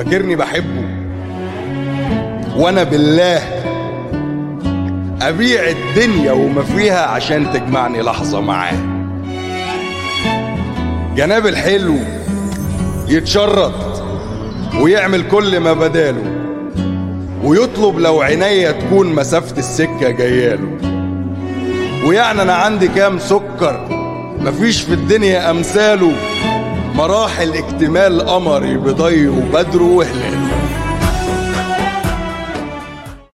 فاكرني بحبه وانا بالله ابيع الدنيا وما فيها عشان تجمعني لحظة معاه جناب الحلو يتشرط ويعمل كل ما بداله ويطلب لو عينيا تكون مسافة السكة جاياله ويعني انا عندي كام سكر مفيش في الدنيا امثاله مراحل اكتمال قمري بضي وبدره وهلاله